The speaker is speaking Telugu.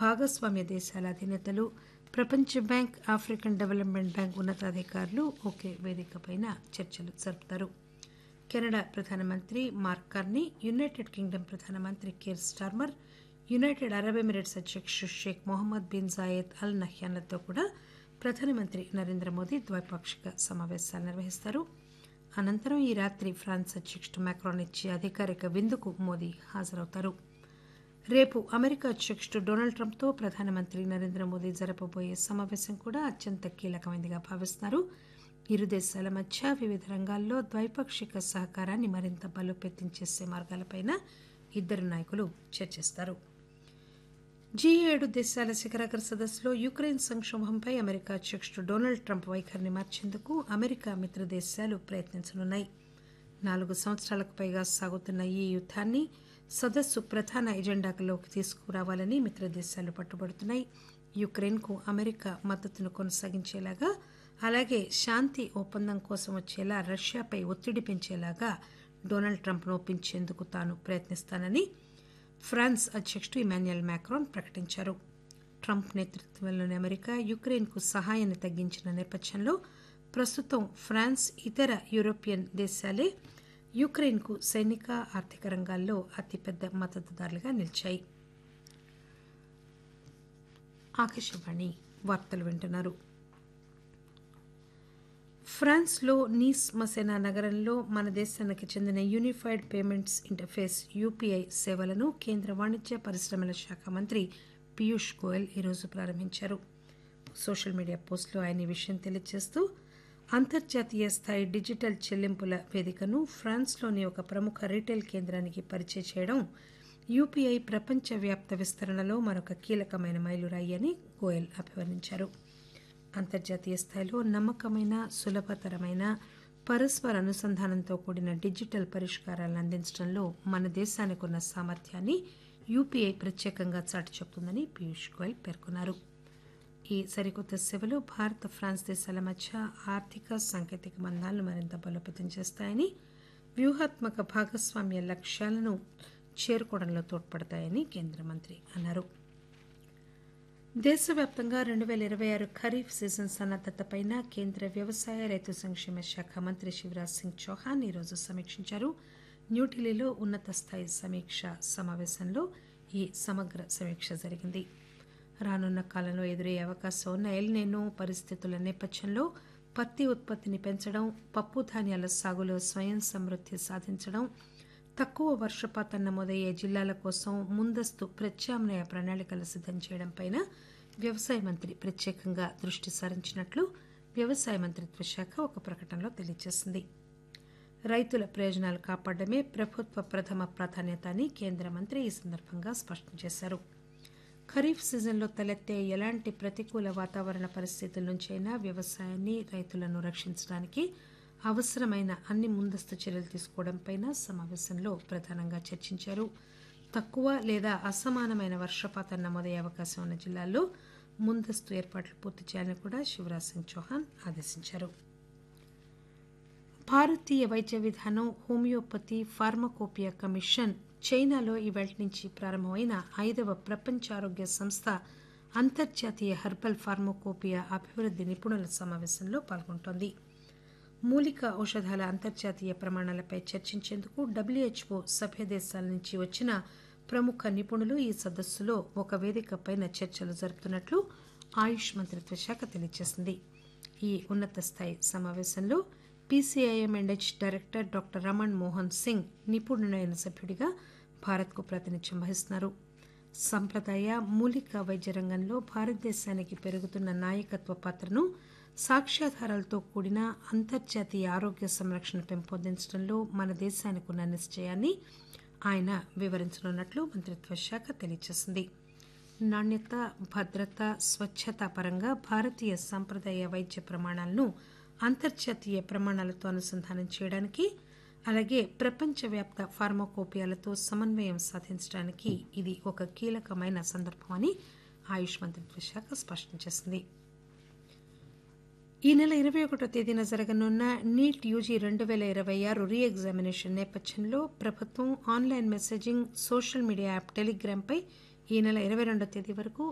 భాగస్వామ్య దేశాల అధినేతలు ప్రపంచ బ్యాంక్ ఆఫ్రికన్ డెవలప్మెంట్ బ్యాంక్ ఉన్నతాధికారులు ఒకే వేదికపై చర్చలు జరుపుతారు కెనడా ప్రధానమంత్రి మార్క్ కార్నీ యునైటెడ్ కింగ్డమ్ ప్రధానమంత్రి Keir Starmer United Arab Emirates అధ్యక్షుడు Sheikh Mohamed bin Zayed Al నహ్యాన్లతో కూడా ప్రధానమంత్రి నరేంద్ర మోదీ ద్వైపాక్షిక సమావేశాలు నిర్వహిస్తారు అనంతరం ఈ రాత్రి ఫ్రాన్స్ అధ్యక్షుడు మ్యాక్రాన్ ఇచ్చే అధికారిక విందుకు మోదీ హాజరవుతారు రేపు అమెరికా అధ్యక్షుడు డొనాల్డ్ ట్రంప్తో ప్రధానమంత్రి నరేంద్ర మోదీ జరపబోయే సమావేశం కూడా అత్యంత కీలకమైనదిగా భావిస్తున్నారు ఇరు దేశాల మధ్య వివిధ రంగాల్లో ద్వైపాక్షిక సహకారాన్ని మరింత బలోపేతం చేసే మార్గాలపై ఇద్దరు నాయకులు చర్చిస్తారు జీ ఏడు దేశాల శిఖరాగ్ర సదస్సులో యుక్రెయిన్ సంక్షోభంపై అమెరికా అధ్యక్షుడు డొనాల్డ్ ట్రంప్ వైఖరిని మార్చేందుకు అమెరికా మిత్ర దేశాలు ప్రయత్నించనున్నాయి నాలుగు సంవత్సరాలకు పైగా సాగుతున్న ఈ యుద్దాన్ని సదస్సు ప్రధాన ఎజెండాలోకి తీసుకురావాలని మిత్ర దేశాలు పట్టుబడుతున్నాయి యుక్రెయిన్కు అమెరికా మద్దతును కొనసాగించేలాగా అలాగే శాంతి ఒప్పందం కోసం వచ్చేలా రష్యాపై ఒత్తిడి పెంచేలాగా డొనాల్డ్ ట్రంప్ను ఒప్పించేందుకు తాను ప్రయత్నిస్తానని ఫ్రాన్స్ అధ్యక్షుడు ఇమాన్యుయల్ మ్యాక్రాన్ ప్రకటించారు ట్రంప్ నేతృత్వంలోని అమెరికా యుక్రెయిన్కు సహాయాన్ని తగ్గించిన నేపథ్యంలో ప్రస్తుతం ఫ్రాన్స్ ఇతర యూరోపియన్ దేశాలే యుక్రెయిన్కు సైనిక ఆర్థిక రంగాల్లో అతిపెద్ద మద్దతుదారులుగా నిలిచాయి ఆకాశవాణి వార్తలు వింటున్నారు ఫ్రాన్స్లో నీస్ మసెనా నగరంలో మన దేశానికి చెందిన యూనిఫైడ్ పేమెంట్స్ ఇంటర్ఫేస్ యూపీఐ సేవలను కేంద్ర వాణిజ్య పరిశ్రమల శాఖ మంత్రి పీయూష్ గోయల్ ఈరోజు ప్రారంభించారు సోషల్ మీడియా పోస్టులో ఆయన ఈ విషయం తెలియజేస్తూ అంతర్జాతీయ స్థాయి డిజిటల్ చెల్లింపుల వేదికను ఫ్రాన్స్లోని ఒక ప్రముఖ రీటైల్ కేంద్రానికి పరిచయం చేయడం యూపీఐ ప్రపంచవ్యాప్త విస్తరణలో మరొక కీలకమైన మైలురాయి అని గోయల్ అభివర్ణించారు అంతర్జాతీయ స్థాయిలో నమ్మకమైన సులభతరమైన పరస్పర అనుసంధానంతో కూడిన డిజిటల్ పరిష్కారాలను అందించడంలో మన దేశానికి ఉన్న సామర్థ్యాన్ని యూపీఐ ప్రత్యేకంగా చాటి చెబుతుందని పీయూష్ గోయల్ పేర్కొన్నారు ఈ సరికొత్త సేవలు భారత్ ఫ్రాన్స్ దేశాల మధ్య ఆర్థిక సాంకేతిక బంధాలను మరింత బలోపేతం చేస్తాయని వ్యూహాత్మక భాగస్వామ్య లక్ష్యాలను చేరుకోవడంలో తోడ్పడతాయని కేంద్ర మంత్రి అన్నారు దేశవ్యాప్తంగా రెండు పేల ఇరవై ఆరు ఖరీఫ్ సీజన్ సన్నద్దతపై కేంద్ర వ్యవసాయ రైతు సంక్షేమ శాఖ మంత్రి శివరాజ్ సింగ్ చౌహాన్ ఈరోజు సమీక్షించారు న్యూఢిల్లీలో ఉన్నత స్థాయి సమీక్ష సమావేశంలో ఈ సమగ్ర సమీక్ష జరిగింది రానున్న కాలంలో ఎదురయ్యే అవకాశం ఉన్న ఎల్నేనో పరిస్థితుల నేపథ్యంలో పత్తి ఉత్పత్తిని పెంచడం పప్పు ధాన్యాల సాగులో స్వయం సమృద్ధి సాధించడం తక్కువ వర్షపాతం నమోదయ్యే జిల్లాల కోసం ముందస్తు ప్రత్యామ్నాయ ప్రణాళికలు సిద్దం చేయడంపై వ్యవసాయ మంత్రి ప్రత్యేకంగా దృష్టి సారించినట్లు వ్యవసాయ మంత్రిత్వ శాఖ ఒక ప్రకటనలో తెలియజేసింది రైతుల ప్రయోజనాలు కాపాడమే ప్రభుత్వ ప్రథమ ప్రాధాన్యత అని కేంద్ర మంత్రి ఈ సందర్భంగా స్పష్టం చేశారు ఖరీఫ్ సీజన్లో తలెత్తే ఎలాంటి ప్రతికూల వాతావరణ పరిస్థితుల నుంచైనా వ్యవసాయాన్ని రైతులను రక్షించడానికి అవసరమైన అన్ని ముందస్తు చర్యలు తీసుకోవడంపై సమావేశంలో ప్రధానంగా చర్చించారు తక్కువ లేదా అసమానమైన వర్షపాతం నమోదయ్యే అవకాశం ఉన్న జిల్లాల్లో ముందస్తు ఏర్పాట్లు పూర్తి చేయాలని కూడా శివరాజ్ సింగ్ చౌహాన్ ఆదేశించారు భారతీయ వైద్య విధానం హోమియోపతి ఫార్మకోపియా కమిషన్ చైనాలో ఈవేళ నుంచి ప్రారంభమైన ఐదవ ప్రపంచ ఆరోగ్య సంస్థ అంతర్జాతీయ హెర్బల్ ఫార్మకోపియా అభివృద్ధి నిపుణుల సమావేశంలో పాల్గొంటోంది మూలిక ఔషధాల అంతర్జాతీయ ప్రమాణాలపై చర్చించేందుకు డబ్ల్యూహెచ్ఓ సభ్య దేశాల నుంచి వచ్చిన ప్రముఖ నిపుణులు ఈ సదస్సులో ఒక వేదికపై చర్చలు జరుపుతున్నట్లు ఆయుష్ మంత్రిత్వ శాఖ తెలియజేసింది ఈ ఉన్నత స్థాయి సమావేశంలో PCIM and H director doctor Raman Mohan Singh నిపుణుడైన సభ్యుడిగా భారత్కు ప్రాతినిధ్యం వహిస్తున్నారు సంప్రదాయ మూలిక వైద్య రంగంలో భారతదేశానికి పెరుగుతున్న నాయకత్వ పాత్రను సాక్ష్యాధారాలతో కూడిన అంతర్జాతీయ ఆరోగ్య సంరక్షణ పెంపొందించడంలో మన దేశానికి ఉన్న నిశ్చయాన్ని ఆయన వివరించనున్నట్లు మంత్రిత్వ శాఖ తెలియజేసింది నాణ్యత భద్రత స్వచ్ఛత పరంగా భారతీయ సంప్రదాయ వైద్య ప్రమాణాలను అంతర్జాతీయ ప్రమాణాలతో అనుసంధానం చేయడానికి అలాగే ప్రపంచవ్యాప్త ఫార్మకోపియాలతో సమన్వయం సాధించడానికి ఇది ఒక కీలకమైన సందర్భమని ఆయుష్ మంత్రిత్వ శాఖ స్పష్టం చేసింది ఈ నెల ఇరవై ఒకటో తేదీన జరగనున్న నీట్ యూజీ రెండు పేల ఇరవై ఆరు రీ ఎగ్జామినేషన్ నేపథ్యంలో ప్రభుత్వం online messaging social media app టెలిగ్రామ్పై ఈ నెల ఇరవై రెండో తేదీ వరకు